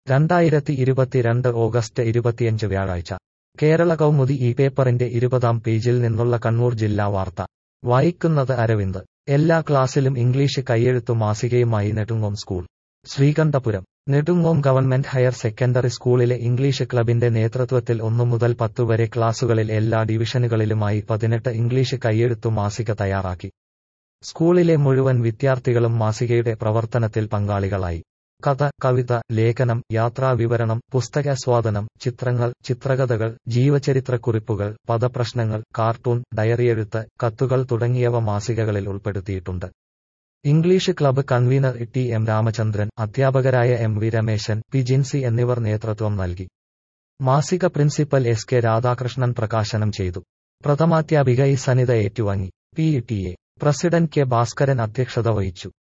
രണ്ടായിരത്തി ഇരുപത്തിരണ്ട് ഓഗസ്റ്റ് ഇരുപത്തിയഞ്ച് വ്യാഴാഴ്ച കേരള കൗമുദി ഈ പേപ്പറിന്റെ ഇരുപതാം പേജിൽ നിന്നുള്ള കണ്ണൂർ ജില്ലാ വാർത്ത വായിക്കുന്നത് അരവിന്ദ് എല്ലാ ക്ലാസ്സിലും ഇംഗ്ലീഷ് കൈയെഴുത്തു മാസികയുമായി Nedungom school Sreekandapuram Nedungom government higher secondary സ്കൂളിലെ ഇംഗ്ലീഷ് ക്ലബിന്റെ നേതൃത്വത്തിൽ ഒന്നു മുതൽ പത്തു വരെ ക്ലാസുകളിൽ എല്ലാ ഡിവിഷനുകളിലുമായി പതിനെട്ട് ഇംഗ്ലീഷ് കൈയെഴുത്തു മാസിക തയ്യാറാക്കി സ്കൂളിലെ മുഴുവൻ വിദ്യാർത്ഥികളും മാസികയുടെ പ്രവർത്തനത്തിൽ പങ്കാളികളായി കഥ കവിത ലേഖനം യാത്രാവിവരണം പുസ്തകാസ്വാദനം ചിത്രങ്ങൾ ചിത്രകഥകൾ ജീവചരിത്രക്കുറിപ്പുകൾ പദപ്രശ്നങ്ങൾ കാർട്ടൂൺ ഡയറിയെഴുത്ത് കത്തുകൾ തുടങ്ങിയവ മാസികകളിൽ ഉൾപ്പെടുത്തിയിട്ടുണ്ട് English club convener T M Ramachandran അധ്യാപകരായ M V Rameshan P Jincy എന്നിവർ നേതൃത്വം നൽകി മാസിക പ്രിൻസിപ്പൽ എസ് കെ രാധാകൃഷ്ണൻ പ്രകാശനം ചെയ്തു പ്രഥമാധ്യാപിക ഇ സനിത ഏറ്റുവാങ്ങി P T A president K Bhaskaran അധ്യക്ഷത വഹിച്ചു